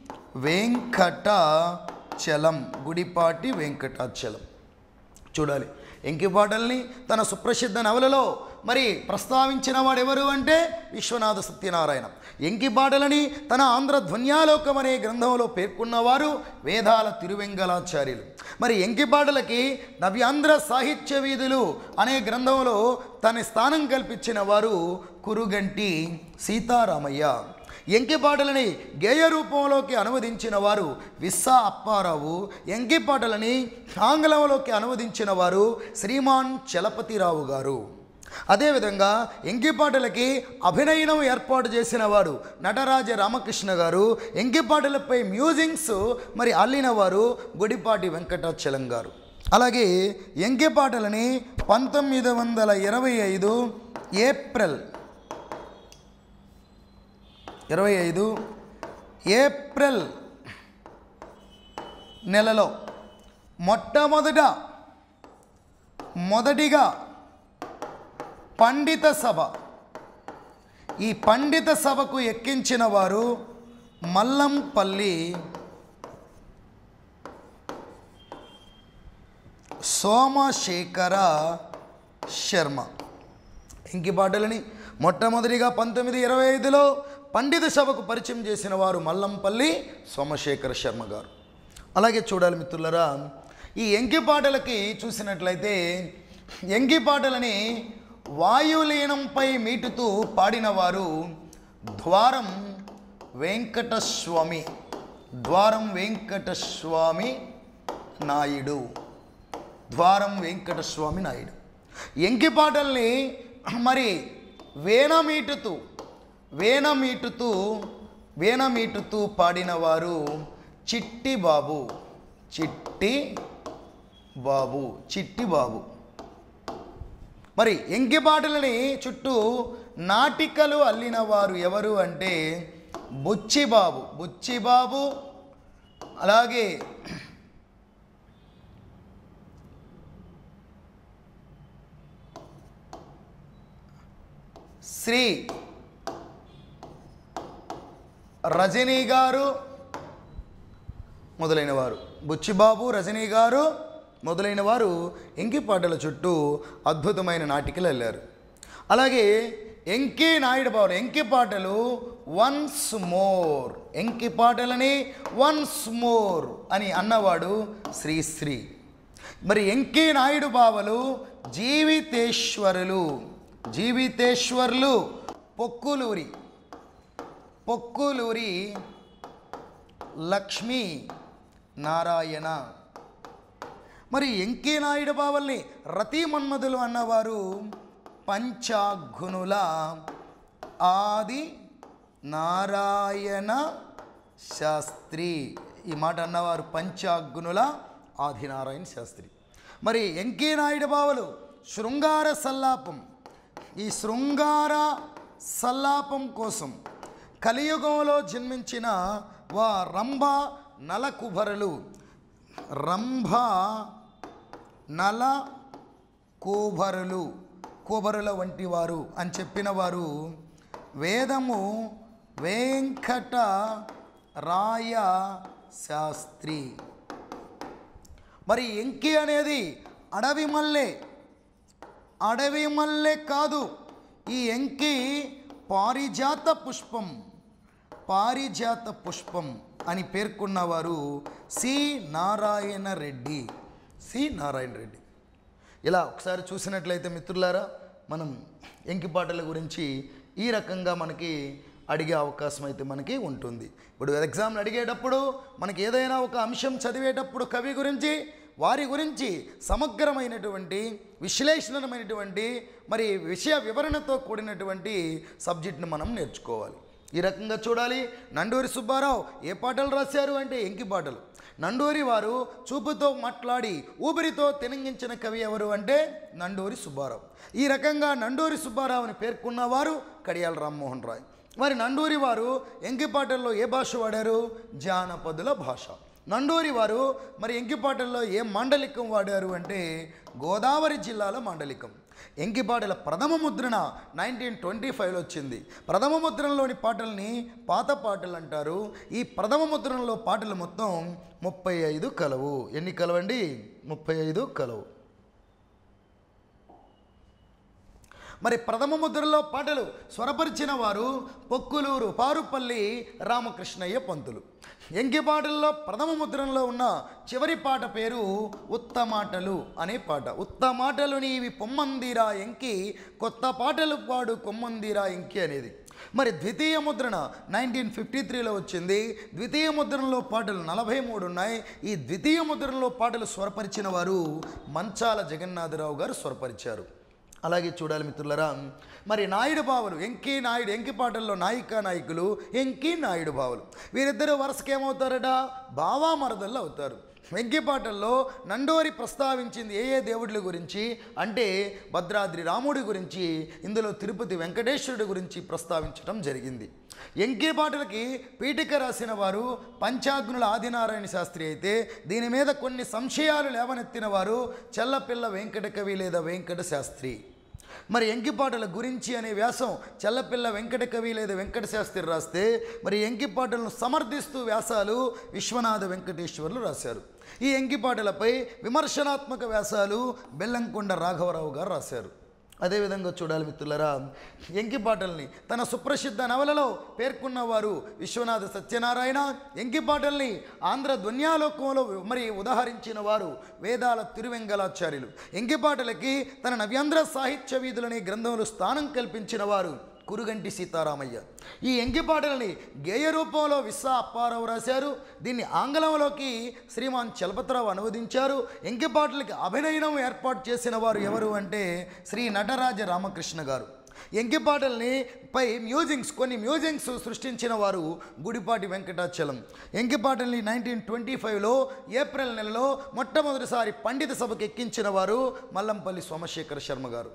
వెంకటాచలం గుడిపాటి వెంకటాచలం చూడాలి ఎంకి పాటల్ని తన సుప్రసిద్ధ నవలలో మరి ప్రస్తావించిన వాడెవరు అంటే విశ్వనాథ సత్యనారాయణ ఎంకి పాటలని తన ఆంధ్ర ధ్వన్యాలోకం అనే గ్రంథంలో పేర్కొన్నవారు వేదాల తిరువెంగళాచార్యులు మరి ఎంకి పాటలకి నవ్యాంధ్ర సాహిత్య వీధులు అనే గ్రంథంలో తన స్థానం కల్పించిన వారు కురుగంటి సీతారామయ్య ఎంకి పాటలని గేయ రూపంలోకి అనువదించిన వారు విస్సా అప్పారావు ఎంకి పాటలని ఆంగ్లంలోకి అనువదించిన వారు శ్రీమాన్ చలపతిరావు గారు అదేవిధంగా ఎంకి పాటలకి అభినయనం ఏర్పాటు చేసిన వారు నటరాజ రామకృష్ణ గారు ఎంకి పాటలపై మ్యూజింగ్స్ మరి అల్లిన వారు గుడిపాటి వెంకటాచలం గారు అలాగే ఎంకి పాటలని పంతొమ్మిది వందల ఇరవై ఐదు ఏప్రిల్ ఇరవై ఐదు ఏప్రిల్ నెలలో మొట్టమొదట మొదటిగా పండిత సభ ఈ పండిత సభకు ఎక్కించిన వారు మల్లంపల్లి సోమశేఖర శర్మ ఇంకి పాటలని మొట్టమొదటిగా పంతొమ్మిది ఇరవై ఐదులో పండిత సభకు పరిచయం చేసిన వారు మల్లంపల్లి సోమశేఖర శర్మ గారు అలాగే చూడాలి మిత్రులరా ఈ ఎంకి పాటలకి చూసినట్లయితే ఎంకి పాటలని వాయులీనంపై మీటుతూ పాడిన వారు ద్వారం వెంకటస్వామి ద్వారం వెంకటస్వామి నాయుడు ద్వారం వెంకటస్వామి నాయుడు ఎంకి పాటల్ని మరి వేనమీటుతూ వేనమీటుతూ వేనమీటుతూ పాడిన వారు చిట్టి బాబు చిట్టి బాబు చిట్టి బాబు మరి ఎంకి పాటలని చుట్టూ నాటికలు అల్లిన వారు ఎవరు అంటే బుచ్చిబాబు బుచ్చిబాబు అలాగే శ్రీ రజనీ గారు మొదలైన వారు బుచ్చిబాబు రజనీ గారు మొదలైన వారు ఎంకి పాటల చుట్టూ అద్భుతమైన నాటికలు వెళ్ళారు అలాగే ఎంకి నాయుడు బాబు ఎంకి పాటలు వన్స్ మోర్ ఎంకి పాటలని వన్స్ మోర్ అని అన్నవాడు శ్రీశ్రీ మరి ఎంకి నాయుడు బావలు జీవితేశ్వరులు జీవితేశ్వరులు పొక్కులూరి పొక్కులూరి లక్ష్మీ నారాయణ మరి ఎంకే నాయుడు బావల్ని రతి మన్మధులు అన్నవారు పంచాఘునుల ఆది నారాయణ శాస్త్రి ఈ మాట అన్నవారు పంచాగ్నుల ఆదినారాయణ శాస్త్రి మరి ఎంకే నాయుడు బావలు శృంగార సల్లాపం ఈ శృంగార సల్లాపం కోసం కలియుగంలో జన్మించిన వా రంభ నలకుభరలు రంభ నల కోభరులు కోభరుల వంటి వారు అని చెప్పిన వారు వేదము వెంకట రాయ శాస్త్రి మరి ఎంకి అనేది అడవి మల్లె అడవి మల్లె కాదు ఈ ఎంకి పారిజాత పుష్పం పారిజాత పుష్పం అని పేర్కొన్నవారు సి నారాయణ రెడ్డి సి నారాయణ రెడ్డి ఇలా ఒకసారి చూసినట్లయితే మిత్రులారా మనం ఎంకిపాటల గురించి ఈ రకంగా మనకి అడిగే అవకాశం అయితే మనకి ఉంటుంది ఇప్పుడు ఎగ్జామ్లు అడిగేటప్పుడు మనకి ఏదైనా ఒక అంశం చదివేటప్పుడు కవి గురించి వారి గురించి సమగ్రమైనటువంటి విశ్లేషణమైనటువంటి మరి విషయ వివరణతో కూడినటువంటి సబ్జెక్ట్ని మనం నేర్చుకోవాలి ఈ రకంగా చూడాలి నండూరి సుబ్బారావు ఏ పాటలు రాశారు అంటే ఎంకి పాటలు నండూరి వారు చూపుతో మాట్లాడి ఊపిరితో తినంగించిన కవి ఎవరు అంటే నండూరి సుబ్బారావు ఈ రకంగా నండూరి సుబ్బారావుని పేర్కొన్నవారు కడియాల రామ్మోహన్ రాయ్ మరి నండూరి వారు ఎంకిపాటల్లో ఏ భాష వాడారు జానపదుల భాష నండూరి వారు మరి ఎంకిపాటల్లో ఏ మాండలికం వాడారు అంటే గోదావరి జిల్లాల మాండలికం ఎంకిపాటల ప్రథమ ముద్రణ నైన్టీన్ ట్వంటీ ఫైవ్లో వచ్చింది ప్రథమ ముద్రణలోని పాటల్ని పాత పాటలు అంటారు ఈ ప్రథమ ముద్రణలో పాటలు మొత్తం ముప్పై ఐదు కలవు ఎన్ని కలవండి ముప్పై ఐదు కలవు మరి ప్రథమ ముద్రలో పాటలు స్వరపరిచిన వారు పొక్కులూరు పారుపల్లి రామకృష్ణయ్య పంతులు ఎంకి పాటల్లో ప్రథమ ముద్రణలో ఉన్న చివరి పాట పేరు ఉత్తమాటలు అనే పాట ఉత్తమాటలు నీవి పొమ్మందిరా ఎంకి కొత్త పాటలు పాడు కొమ్మందిరా ఎంకి అనేది మరి ద్వితీయ ముద్రణ నైన్టీన్ ఫిఫ్టీ త్రీలో వచ్చింది ద్వితీయ ముద్రణలో పాటలు నలభై మూడు ఉన్నాయి ఈ ద్వితీయ ముద్రణలో పాటలు స్వరపరిచిన వారు మంచాల జగన్నాథరావు గారు స్వరపరిచారు అలాగే చూడాలి మిత్రులరా మరి నాయుడు బావులు ఎంకి నాయుడు ఎంకి పాటల్లో నాయిక నాయకులు ఎంకి నాయుడు బావులు వీరిద్దరూ వరుసకి ఏమవుతారట బావా మరదళ్ళు అవుతారు వెంకి పాటల్లో నండోరి ప్రస్తావించింది ఏ ఏ దేవుళ్ళ గురించి అంటే భద్రాద్రి రాముడి గురించి ఇందులో తిరుపతి వెంకటేశ్వరుడి గురించి ప్రస్తావించడం జరిగింది ఎంకే పాటలకి పీఠిక రాసిన వారు పంచాగ్నుల ఆదినారాయణ శాస్త్రి అయితే దీని మీద కొన్ని సంశయాలు లేవనెత్తిన వారు చెల్లపిల్ల వెంకట కవి లేదా వెంకట శాస్త్రి మరి ఎంకిపాటల గురించి అనే వ్యాసం చెల్లపిల్ల వెంకట కవి లేదా వెంకట శాస్త్రి రాస్తే మరి ఎంకిపాటలను సమర్థిస్తూ వ్యాసాలు విశ్వనాథ వెంకటేశ్వర్లు రాశారు ఈ ఎంకిపాటలపై విమర్శనాత్మక వ్యాసాలు బెల్లంకొండ రాఘవరావు గారు రాశారు అదేవిధంగా చూడాలి మిత్రులరా ఎంకిపాటల్ని తన సుప్రసిద్ధ నవలలో పేర్కొన్నవారు విశ్వనాథ సత్యనారాయణ ఎంకిపాటల్ని ఆంధ్ర ధ్వన్యాలోకంలో మరి ఉదాహరించిన వారు వేదాల తిరువెంగలాచార్యులు ఎంకిపాటలకి తన నవ్యాంధ్ర సాహిత్య వీధులనే గ్రంథంలో స్థానం కల్పించిన వారు కురుగంటి సీతారామయ్య ఈ ఎంకిపాటలని గేయ రూపంలో విస్సా అప్పారావు రాశారు దీన్ని ఆంగ్లంలోకి శ్రీమాన్ చలపతిరావు అనువదించారు ఎంకిపాటలకి అభినయనం ఏర్పాటు చేసిన వారు ఎవరు అంటే శ్రీ నటరాజ రామకృష్ణ గారు ఎంకిపాటల్ని పై మ్యూజింగ్స్ కొన్ని మ్యూజింగ్స్ సృష్టించిన వారు గుడిపాటి వెంకటాచలం ఎంకిపాటల్ని నైన్టీన్ ట్వంటీ ఫైవ్లో ఏప్రిల్ నెలలో మొట్టమొదటిసారి పండిత సభకు ఎక్కించిన వారు మల్లంపల్లి సోమశేఖర శర్మ గారు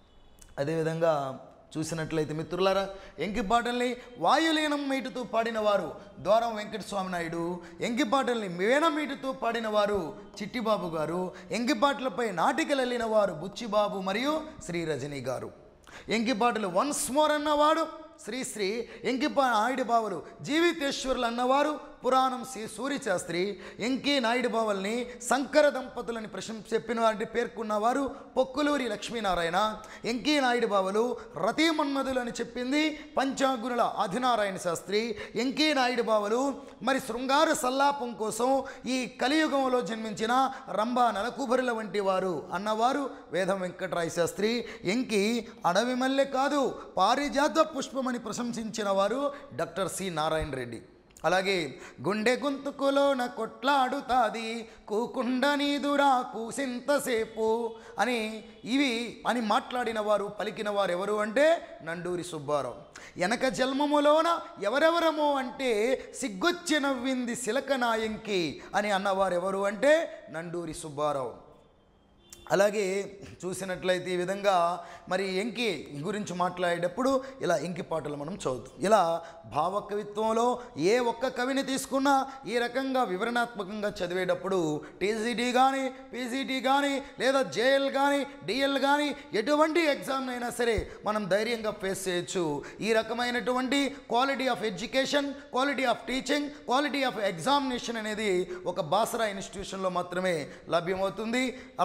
అదేవిధంగా చూసినట్లయితే మిత్రులారా ఎంకిపాటల్ని వాయులీనం మీటుతూ పాడినవారు ద్వారం వెంకటస్వామి నాయుడు ఎంకిపాటల్ని వీణమీటుతూ పాడినవారు చిట్టిబాబు గారు ఎంకిపాటలపై నాటికలు వెళ్ళిన వారు బుచ్చిబాబు మరియు శ్రీ రజనీ గారు ఎంకిపాటలు వన్స్ మోర్ అన్నవాడు శ్రీశ్రీ ఎంకిపా నాయుడు బావలు జీవితేశ్వరులు అన్నవారు పురాణం శ్రీ సూర్యశాస్త్రి ఎంకే నాయుడు బావల్ని శంకర దంపతులని ప్రశంస చెప్పిన వారిని పేర్కొన్నవారు పొక్కులూరి లక్ష్మీనారాయణ ఎంకే నాయుడు బావలు రతిమన్మధులు అని చెప్పింది పంచాగుణుల ఆదినారాయణ శాస్త్రి ఎంకే నాయుడు బావలు మరి శృంగార సల్లాపం కోసం ఈ కలియుగంలో జన్మించిన రంభా నలకుబరుల వంటి వారు అన్నవారు వేదం వెంకటరాయ శాస్త్రి ఎంకి అడవి మల్లె కాదు పారిజాత పుష్పమని ప్రశంసించిన వారు డాక్టర్ సి నారాయణ రెడ్డి అలాగే గుండె గొంతుకులోన కొట్లాడుతాది కూకుండ నీదురా కూసింతసేపు అని ఇవి అని మాట్లాడిన వారు పలికిన వారు ఎవరు అంటే నండూరి సుబ్బారావు వెనక జన్మములోన ఎవరెవరమో అంటే సిగ్గొచ్చి నవ్వింది సిలక నాయంకి అని అన్నవారు ఎవరు అంటే నండూరి సుబ్బారావు అలాగే చూసినట్లయితే ఈ విధంగా మరి ఎంకి గురించి మాట్లాడేటప్పుడు ఇలా ఎంకి పాటలు మనం చదువుతాం ఇలా భావకవిత్వంలో ఏ ఒక్క కవిని తీసుకున్నా ఈ రకంగా వివరణాత్మకంగా చదివేటప్పుడు టీజీటీ కానీ పీజీటీ కానీ లేదా జేఎల్ కానీ డిఎల్ కానీ ఎటువంటి ఎగ్జామ్ అయినా సరే మనం ధైర్యంగా ఫేస్ చేయొచ్చు ఈ రకమైనటువంటి quality of education quality of teaching quality of examination అనేది ఒక బాసరా ఇన్స్టిట్యూషన్లో మాత్రమే లభ్యమవుతుంది అలాగే నా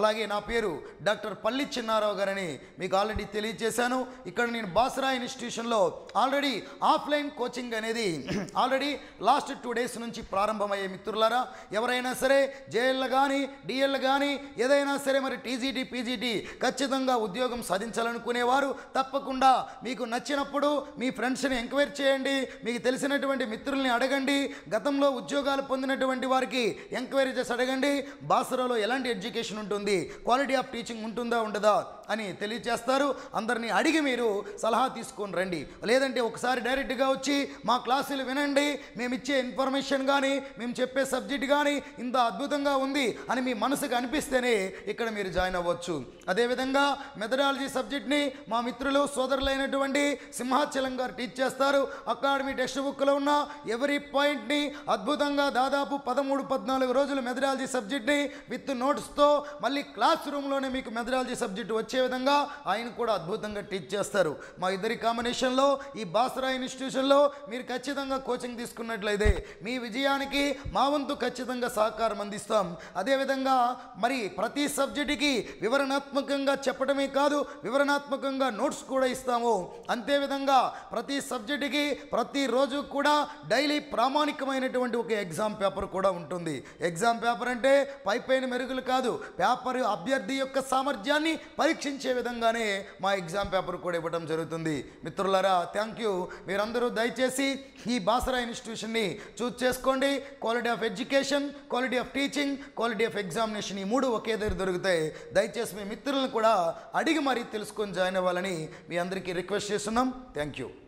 పేరు డాక్టర్ పల్లి చిన్నారావు గారని మీకు ఆల్రెడీ తెలియజేశాను ఇక్కడ నేను బాసరా ఇన్స్టిట్యూషన్లో ఆల్రెడీ ఆఫ్లైన్ కోచింగ్ అనేది ఆల్రెడీ లాస్ట్ టూ డేస్ నుంచి ప్రారంభమయ్యే మిత్రులారా ఎవరైనా సరే జేఎల్ కానీ డిఎల్ కానీ ఏదైనా సరే మరి టీజీటీ పీజీటీ ఖచ్చితంగా ఉద్యోగం సాధించాలనుకునేవారు తప్పకుండా మీకు నచ్చినప్పుడు మీ ఫ్రెండ్స్ని ఎంక్వైరీ చేయండి మీకు తెలిసినటువంటి మిత్రుల్ని అడగండి గతంలో ఉద్యోగాలు పొందినటువంటి వారికి ఎంక్వైరీ చేసి అడగండి బాసరాలో ఎలాంటి ఎడ్యుకేషన్ ఉంటుంది క్వాలిటీ ఆఫ్ టీచింగ్ ఉంటుందా ఉండదా అని తెలియజేస్తారు అందరినీ అడిగి మీరు సలహా తీసుకొని రండి లేదంటే ఒకసారి డైరెక్ట్గా వచ్చి మా క్లాసులు వినండి మేము ఇచ్చే ఇన్ఫర్మేషన్ కానీ మేము చెప్పే సబ్జెక్ట్ కానీ ఇంత అద్భుతంగా ఉంది అని మీ మనసుకు అనిపిస్తేనే ఇక్కడ మీరు జాయిన్ అవ్వచ్చు అదేవిధంగా మెథడాలజీ సబ్జెక్ట్ని మా మిత్రులు సోదరులైనటువంటి సింహాచలం గారు టీచ్ చేస్తారు అకాడమీ టెక్స్ట్ బుక్లో ఉన్న ఎవరీ పాయింట్ని అద్భుతంగా దాదాపు పదమూడు పద్నాలుగు రోజులు మెథడాలజీ సబ్జెక్ట్ని విత్ నోట్స్తో మళ్ళీ క్లాస్ రూమ్లోనే మీకు మెథడాలజీ సబ్జెక్ట్ వచ్చే విధంగా ఆయన కూడా అద్భుతంగా టీచ్ చేస్తారు మా ఇద్దరి కాంబినేషన్లో ఈ బాసరా ఇన్స్టిట్యూషన్లో మీరు ఖచ్చితంగా కోచింగ్ తీసుకున్నట్లయితే మీ విజయానికి మా వంతు ఖచ్చితంగా సహకారం అందిస్తాం అదేవిధంగా మరి ప్రతి సబ్జెక్టుకి వివరణాత్మకంగా చెప్పడమే కాదు వివరణాత్మకంగా నోట్స్ కూడా ఇస్తాము అంతేవిధంగా ప్రతి సబ్జెక్టుకి ప్రతిరోజు కూడా డైలీ ప్రామాణికమైనటువంటి ఒక ఎగ్జామ్ పేపర్ కూడా ఉంటుంది ఎగ్జామ్ పేపర్ అంటే పై పైన మెరుగులు కాదు పేపర్ అభ్యర్థి యొక్క సామర్థ్యాన్ని పరీక్షించే విధంగానే మా ఎగ్జామ్ పేపర్ కూడా ఇవ్వడం జరుగుతుంది మిత్రులారా థ్యాంక్ యూ మీరందరూ దయచేసి ఈ బాసరా ఇన్స్టిట్యూషన్ని చూస్ చేసుకోండి quality of education quality of teaching quality of examination ఈ మూడు ఒకే దగ్గర దొరుకుతాయి దయచేసి మీ మిత్రులను కూడా అడిగి మరీ తెలుసుకొని జాయిన్ అవ్వాలని మీ అందరికీ రిక్వెస్ట్ చేస్తున్నాం థ్యాంక్ యూ